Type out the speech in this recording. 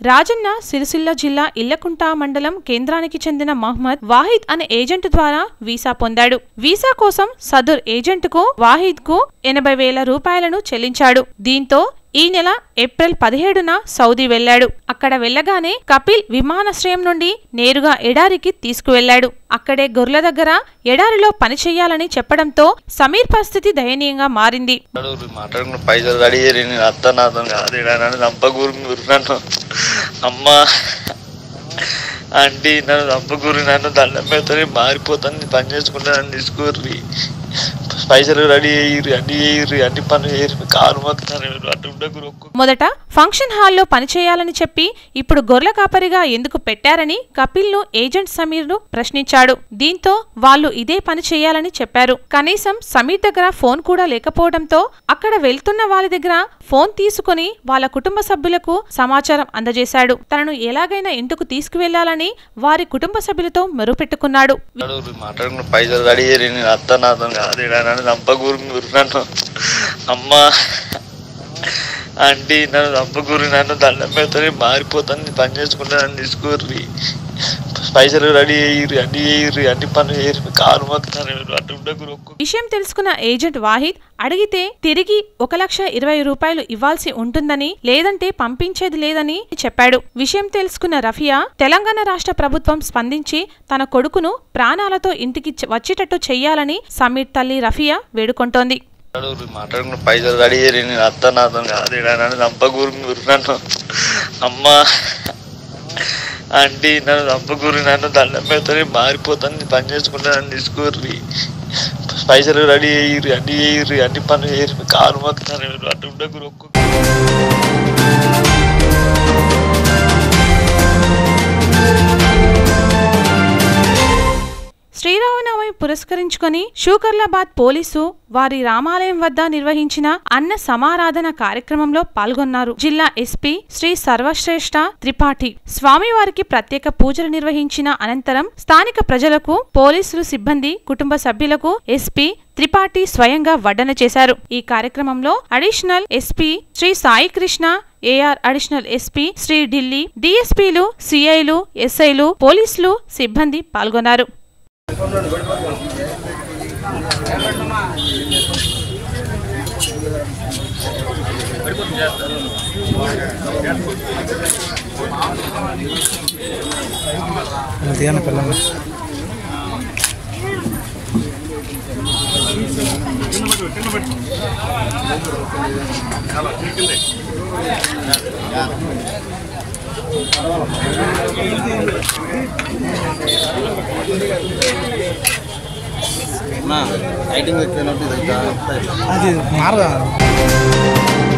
రాజన్న సిరిసిల్ల జిల్లా ఇల్లకుంట మండలం కేంద్రానికి చెందిన మహ్మద్ వాహిద్ అనే ఏజెంట్ ద్వారా వీసా పొందాడు వీసా కోసం సదుర్ ఏజెంట్ కు వాహిద్ కు ఎనభై వేల రూపాయలను చెల్లించాడు దీంతో ఈ నెల ఏప్రిల్ పదిహేడున సౌదీ వెళ్లాడు అక్కడ వెళ్ళగానే కపిల్ విమానాశ్రయం నుండి నేరుగా ఎడారికి తీసుకువెళ్లాడు అక్కడే గొర్రెల దగ్గర ఎడారిలో పని చెయ్యాలని చెప్పడంతో సమీర్ పరిస్థితి దయనీయంగా మారింది అడుగురు మాట్లాడుకున్న పైసలు రెడీ చేయరు నేను అత్త నాతో కాదు ఈడ నన్ను చంపకూరు నన్ను అమ్మ ఆంటీ నన్ను చంపకూరు నన్ను దండం పెడతాను మారిపోతాను పని చేసుకుంటే నన్ను తీసుకోర్రి పైసలు రెడీ అయ్యిర్రి అన్ని చేయర్రి అన్ని పనులు చేయరు కారు మొత్తాను అటు ఉండకూరు ఒక్క మొదట ఫంక్షన్ హాల్లో పనిచేయాలని చెప్పి ఇప్పుడు గొర్రెల కాపరిగా ఎందుకు పెట్టారని కపిల్ను ఏజెంట్ సమీర్ను ప్రశ్నించాడు దీంతో వాళ్ళు ఇదే పని చేయాలని చెప్పారు కనీసం సమీర్ దగ్గర ఫోన్ కూడా లేకపోవడంతో అక్కడ వెళ్తున్న వాళ్ళ దగ్గర ఫోన్ తీసుకుని వాళ్ళ కుటుంబ సభ్యులకు సమాచారం అందజేశాడు తనను ఎలాగైనా ఇంటికి తీసుకువెళ్లాలని వారి కుటుంబ సభ్యులతో మెరుపెట్టుకున్నాడు అడుగురు మాట్లాడుకున్న పైసలు రెడీ చేయరు నేను అత్త నాతో కాదు ఈడ నన్ను చంపకూరు నన్ను అమ్మ ఆంటీ నన్ను చంపకూరు నన్ను దండం పెడతాను మారిపోతాను పని చేసుకుంటే నన్ను తీసుకోర్రి పైసలు రెడీ అయ్యిర్రి అన్ని చేయర్రి అన్ని పనులు చేయరు కారు మొత్తాను అటు ఉండకూరు ఒక్క విషయం తెలుసుకున్న ఏజెంట్ వాహిద్ అడిగితే తిరిగి ఒక లక్ష ఇరవై రూపాయలు ఇవ్వాల్సి ఉంటుందని లేదంటే పంపించేది లేదని చెప్పాడు విషయం తెలుసుకున్న రఫియా తెలంగాణ రాష్ట్ర ప్రభుత్వం స్పందించి తన కొడుకును ప్రాణాలతో ఇంటికి చ- వచ్చేటట్టు చెయ్యాలని సమీర్ తల్లి రఫియా వేడుకుంటోంది అడుగురు మాట్లాడుకున్న పైసలు రెడీ చేయరు నేను అత్త నాతో కాదు ఈడ నన్ను చంపకూరు నన్ను అమ్మ ఆంటీ నన్ను చంపకూరు నన్ను దండం పెడతాను మారిపోతాను పని చేసుకుంటే నన్ను తీసుకోర్రి పైసలు రెడీ అయ్యిర్రి అన్ని చేయర్రి అన్ని పనులు చేయరు కారు మొత్తాను అటు ఉండకూరు ఒక్క శ్రీరామనవమి పురస్కరించుకొని షూకర్లాబాద్ పోలీసు వారి రామాలయం వద్ద నిర్వహించిన అన్న సమారాధన కార్యక్రమంలో పాల్గొన్నారు జిల్లా ఎస్పీ శ్రీ సర్వశ్రేష్ఠ త్రిపాఠి స్వామివారికి ప్రత్యేక పూజలు నిర్వహించిన అనంతరం స్థానిక ప్రజలకు పోలీసులు సిబ్బంది కుటుంబ సభ్యులకు ఎస్పీ త్రిపాఠి స్వయంగా వడ్డన చేశారు ఈ కార్యక్రమంలో additional SP Shri Sai Krishna AR additional SP Shri Dilli డిఎస్పీలు సిఐలు ఎస్ఐలు పోలీసులు సిబ్బంది పాల్గొన్నారు తీయన పిల్లలు లైటింగ్ ఎక్కినప్పుడు ఇది అది మారదా